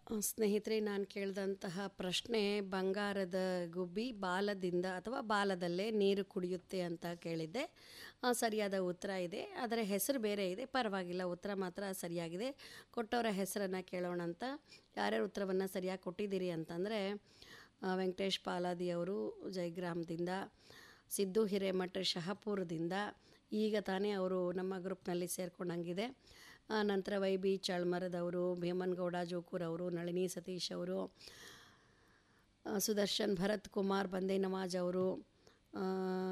ಸ್ನೇಹಿತರೆ ನಾನು ಕೇಳಿದಂತಹ ಪ್ರಶ್ನೆ ಬಂಗಾರದ ಗುಬ್ಬಿ ಬಾಲದಿಂದ ಅಥವಾ ಬಾಲದಲ್ಲೇ ನೀರು ಕುಡಿಯುತ್ತೆ ಅಂತ ಕೇಳಿದ್ದೆ ಆ, ಸರಿಯಾದ ಉತ್ತರ ಇದೆ ಅದರ ಹೆಸರು ಬೇರೆ ಇದೆ ಪರವಾಗಿಲ್ಲ ಉತ್ತರ ಮಾತ್ರ ಸರಿಯಾಗಿದೆ ಕೊಟ್ಟವರ ಹೆಸರನ್ನು ಕೇಳೋಣ ಅಂತ ಯಾರ್ಯಾರು ಉತ್ತರವನ್ನು ಸರಿಯಾಗಿ ಕೊಟ್ಟಿದ್ದೀರಿ ಅಂತಂದರೆ ಆ, ವೆಂಕಟೇಶ್ ಪಾಲಾದಿ ಅವರು ಜಯಗ್ರಾಮದಿಂದ ಸಿದ್ದು ಹಿರೇಮಠ ಶಹಪುರದಿಂದ ಈಗ ತಾನೇ ಅವರು ನಮ್ಮ ಗ್ರೂಪ್ನಲ್ಲಿ ಸೇರ್ಕೊಂಡಂಗಿದೆ ಆ, ನಂತರ ವೈ ಬಿ ಚಳ್ಮರದವರು ಭೀಮನ್ಗೌಡ ಜೋಕೂರ್ ಅವರು ನಳಿನಿ ಸತೀಶ್ ಅವರು ಆ, ಸುದರ್ಶನ್ ಭರತ್ ಕುಮಾರ್ ಬಂದೇ ನವಾಜ್ ಅವರು ಆ,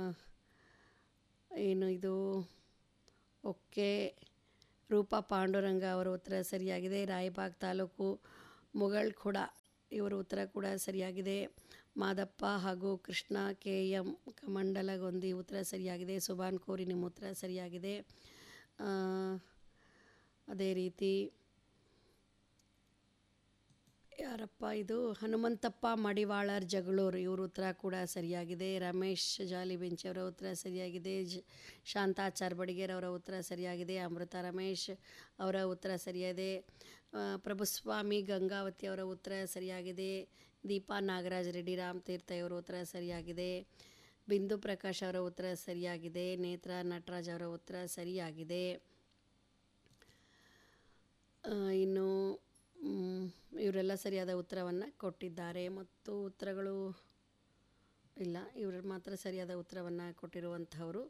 ಏನು ಇದು ಓಕೆ ರೂಪಾ ಪಾಂಡುರಂಗ ಅವರ ಉತ್ತರ ಸರಿಯಾಗಿದೆ ರಾಯಬಾಗ್ ತಾಲೂಕು ಮುಗಳ್ಖುಡ ಇವರ ಉತ್ತರ ಕೂಡ ಸರಿಯಾಗಿದೆ ಮಾದಪ್ಪ ಹಾಗೂ ಕೃಷ್ಣ ಕೆ ಎಂ ಕಮಂಡಲಗೊಂದಿ ಉತ್ತರ ಸರಿಯಾಗಿದೆ ಸುಬಾನ್ ಕೋರಿ ನಿಮ್ಮ ಉತ್ತರ ಸರಿಯಾಗಿದೆ ಆ, ಅದೇ ರೀತಿ ಯಾರಪ್ಪ ಇದು ಹನುಮಂತಪ್ಪ ಮಡಿವಾಳರ್ ಜಗಳೂರು ಇವ್ರ ಉತ್ತರ ಕೂಡ ಸರಿಯಾಗಿದೆ ರಮೇಶ್ ಜಾಲಿ ಬೆಂಚಿ ಅವರ ಉತ್ತರ ಸರಿಯಾಗಿದೆ ಜ ಶಾಂತಾಚಾರ್ ಬಡಿಗೇರ್ ಅವರ ಉತ್ತರ ಸರಿಯಾಗಿದೆ ಅಮೃತ ರಮೇಶ್ ಅವರ ಉತ್ತರ ಸರಿಯಾಗಿದೆ ಆ, ಪ್ರಭುಸ್ವಾಮಿ ಗಂಗಾವತಿ ಅವರ ಉತ್ತರ ಸರಿಯಾಗಿದೆ ದೀಪಾ ನಾಗರಾಜ್ ರೆಡ್ಡಿ ರಾಮ್ ತೀರ್ಥ ಇವರ ಉತ್ತರ ಸರಿಯಾಗಿದೆ ಬಿಂದು ಪ್ರಕಾಶ್ ಅವರ ಉತ್ತರ ಸರಿಯಾಗಿದೆ ನೇತ್ರ ನಟರಾಜ್ ಅವರ ಉತ್ತರ ಸರಿಯಾಗಿದೆ ಆ, ಇನ್ನು ಮ್, ಇವರೆಲ್ಲ ಸರಿಯಾದ ಉತ್ತರವನ್ನು ಕೊಟ್ಟಿದ್ದಾರೆ ಮತ್ತು ಉತ್ತರಗಳು ಇಲ್ಲ ಇವರು ಮಾತ್ರ ಸರಿಯಾದ ಉತ್ತರವನ್ನು ಕೊಟ್ಟಿರುವಂಥವರು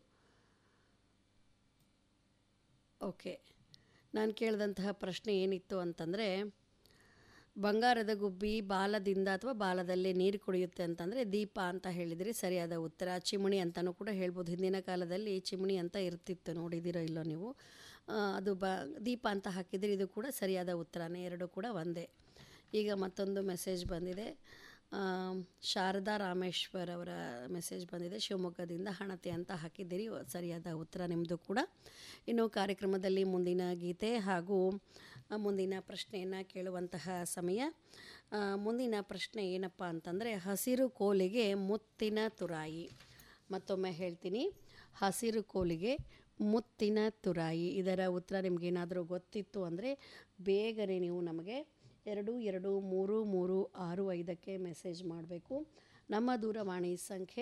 ಓಕೆ ನಾನು ಕೇಳಿದಂತಹ ಪ್ರಶ್ನೆ ಏನಿತ್ತು ಅಂತಂದರೆ ಬಂಗಾರದ ಗುಬ್ಬಿ ಬಾಲದಿಂದ ಅಥವಾ ಬಾಲದಲ್ಲೇ ನೀರು ಕುಡಿಯುತ್ತೆ ಅಂತಂದರೆ ದೀಪ ಅಂತ ಹೇಳಿದರೆ ಸರಿಯಾದ ಉತ್ತರ ಚಿಮಣಿ ಅಂತಲೂ ಕೂಡ ಹೇಳ್ಬೋದು ಹಿಂದಿನ ಕಾಲದಲ್ಲಿ ಚಿಮಣಿ ಅಂತ ಇರ್ತಿತ್ತು ನೋಡಿದ್ದೀರೋ ಇಲ್ಲೋ ನೀವು ಆ, ಅದು ಬ ದೀಪ ಅಂತ ಹಾಕಿದರೆ ಇದು ಕೂಡ ಸರಿಯಾದ ಉತ್ತರನೇ ಎರಡು ಕೂಡ ಒಂದೇ ಈಗ ಮತ್ತೊಂದು ಮೆಸೇಜ್ ಬಂದಿದೆ ಆ, ಶಾರದಾ ರಾಮೇಶ್ವರ್ ಅವರ ಮೆಸೇಜ್ ಬಂದಿದೆ ಶಿವಮೊಗ್ಗದಿಂದ ಹಣತೆ ಅಂತ ಹಾಕಿದ್ದೀರಿ ಸರಿಯಾದ ಉತ್ತರ ನಿಮ್ಮದು ಕೂಡ ಇನ್ನು ಕಾರ್ಯಕ್ರಮದಲ್ಲಿ ಮುಂದಿನ ಗೀತೆ ಹಾಗೂ ಆ, ಮುಂದಿನ ಪ್ರಶ್ನೆಯನ್ನು ಕೇಳುವಂತಹ ಸಮಯ ಆ, ಮುಂದಿನ ಪ್ರಶ್ನೆ ಏನಪ್ಪ ಅಂತಂದರೆ ಹಸಿರು ಕೋಲಿಗೆ ಮುತ್ತಿನ ತುರಾಯಿ ಮತ್ತೊಮ್ಮೆ ಹೇಳ್ತೀನಿ ಹಸಿರು ಕೋಲಿಗೆ ಮುತ್ತಿನ ತುರಾಯಿ ಇದರ ಉತ್ತರ ನಿಮಗೇನಾದರೂ ಗೊತ್ತಿತ್ತು ಅಂದರೆ ಬೇಗನೆ ನೀವು ನಮಗೆ ಎರಡು ಎರಡು ಮೂರು ಮೂರು ಆರು ಐದಕ್ಕೆ ಮೆಸೇಜ್ ಮಾಡಬೇಕು ನಮ್ಮ ದೂರವಾಣಿ ಸಂಖ್ಯೆ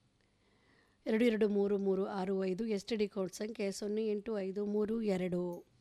ಎರಡು ಎರಡು ಮೂರು ಮೂರು ಆರು ಐದು ಎಸ್ ಟಿ ಡಿ ಕೋಡ್ ಸಂಖ್ಯೆ ಸೊನ್ನೆ ಎಂಟು ಐದು ಮೂರು ಎರಡು